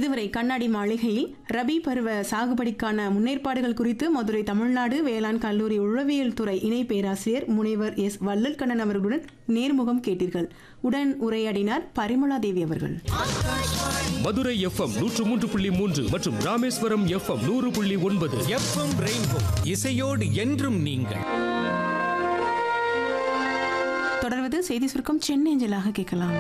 இதுவரை கண்ணாடி மாளிகையில் ரபி பருவ சாகுபடிக்கான முன்னேற்பாடுகள் குறித்து மதுரை தமிழ்நாடு வேளாண் கல்லூரி உழவியல் துறை இணை பேராசிரியர் முனைவர் எஸ் வள்ளல்கண்ணன் அவர்களுடன் நேர்முகம் கேட்டீர்கள் உடன் உரையாடினார் பரிமளா தேவி அவர்கள் மதுரை எஃப்எம் நூற்று மூன்று புள்ளி மூன்று மற்றும் ராமேஸ்வரம் எஃப்எம் நூறு புள்ளி ஒன்பது எஃப்எம் ரெயின்போ இசையோடு என்றும் நீங்கள் தொடர்வது செய்தி சுருக்கம் சென்னை அஞ்சலாக கேட்கலாம்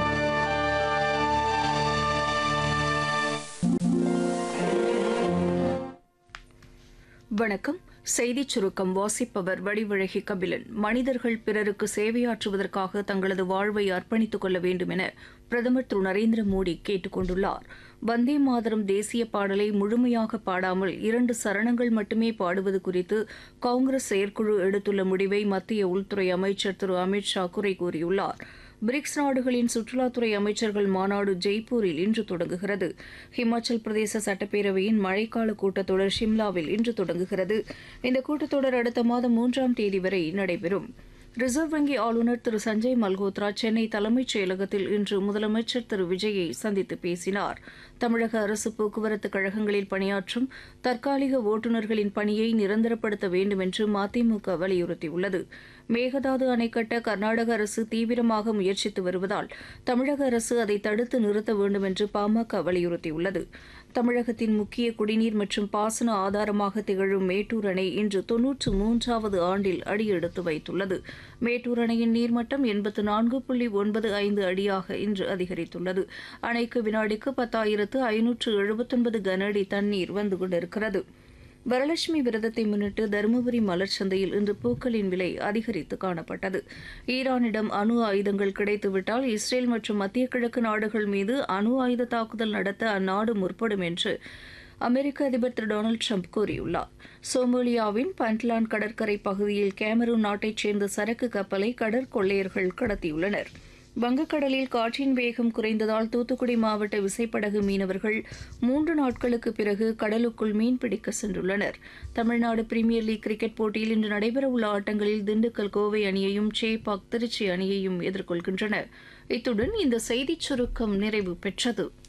வணக்கம் செய்திச் சுருக்கம் வாசிப்பவர் வடிவழகி கபிலன் மனிதர்கள் பிறருக்கு சேவையாற்றுவதற்காக தங்களது வாழ்வை அர்ப்பணித்துக் கொள்ள வேண்டும் என பிரதமர் திரு நரேந்திர மோடி கேட்டுக் கொண்டுள்ளார் வந்தே மாதரம் தேசிய பாடலை முழுமையாக பாடாமல் இரண்டு சரணங்கள் மட்டுமே பாடுவது குறித்து காங்கிரஸ் செயற்குழு எடுத்துள்ள முடிவை மத்திய உள்துறை அமைச்சர் திரு அமித் ஷா குறை கூறியுள்ளார் பிரிக்ஸ் நாடுகளின் சுற்றுலாத்துறை அமைச்சர்கள் மாநாடு ஜெய்ப்பூரில் இன்று தொடங்குகிறது ஹிமாச்சல் பிரதேச சட்டப்பேரவையின் மழைக்கால கூட்டத்தொடர் ஷிம்லாவில் இன்று தொடங்குகிறது இந்த கூட்டத்தொடர் அடுத்த மாதம் மூன்றாம் தேதி வரை நடைபெறும் ரிசர்வ் வங்கி ஆளுநர் திரு சஞ்சய் மல்ஹோத்ரா சென்னை தலைமைச் செயலகத்தில் இன்று முதலமைச்சர் திரு விஜயை சந்தித்து பேசினார் தமிழக அரசு போக்குவரத்து கழகங்களில் பணியாற்றும் தற்காலிக ஓட்டுநர்களின் பணியை நிரந்தரப்படுத்த வேண்டும் என்று மதிமுக வலியுறுத்தியுள்ளது மேகதாது அணை கட்ட கர்நாடக அரசு தீவிரமாக முயற்சித்து வருவதால் தமிழக அரசு அதை தடுத்து நிறுத்த வேண்டும் என்று பாமக வலியுறுத்தியுள்ளது தமிழகத்தின் முக்கிய குடிநீர் மற்றும் பாசன ஆதாரமாக திகழும் மேட்டூர் அணை இன்று தொன்னூற்று மூன்றாவது ஆண்டில் அடியெடுத்து வைத்துள்ளது மேட்டூர் அணையின் நீர்மட்டம் எண்பத்து நான்கு புள்ளி ஒன்பது ஐந்து அடியாக இன்று அதிகரித்துள்ளது அணைக்கு வினாடிக்கு பத்தாயிரத்து ஐநூற்று எழுபத்தொன்பது கன அடி தண்ணீர் வந்து கொண்டிருக்கிறது வரலட்சுமி விரதத்தை முன்னிட்டு தருமபுரி மலர் சந்தையில் இன்று பூக்களின் விலை அதிகரித்து காணப்பட்டது ஈரானிடம் அணு ஆயுதங்கள் கிடைத்துவிட்டால் இஸ்ரேல் மற்றும் மத்திய கிழக்கு நாடுகள் மீது அணு ஆயுத தாக்குதல் நடத்த அந்நாடு முற்படும் என்று அமெரிக்க அதிபர் திரு டொனால்டு ட்ரம்ப் கூறியுள்ளார் சோமாலியாவின் பண்ட்லான் கடற்கரை பகுதியில் கேமரூன் நாட்டைச் சேர்ந்த சரக்கு கப்பலை கடற்கொள்ளையர்கள் கடத்தியுள்ளனர் வங்கக்கடலில் காற்றின் வேகம் குறைந்ததால் தூத்துக்குடி மாவட்ட விசைப்படகு மீனவர்கள் மூன்று நாட்களுக்கு பிறகு கடலுக்குள் மீன்பிடிக்க சென்றுள்ளனர் தமிழ்நாடு பிரீமியர் லீக் கிரிக்கெட் போட்டியில் இன்று நடைபெறவுள்ள ஆட்டங்களில் திண்டுக்கல் கோவை அணியையும் சேப்பாக் திருச்சி அணியையும் எதிர்கொள்கின்றன இத்துடன் இந்த செய்திச் சுருக்கம் நிறைவு பெற்றது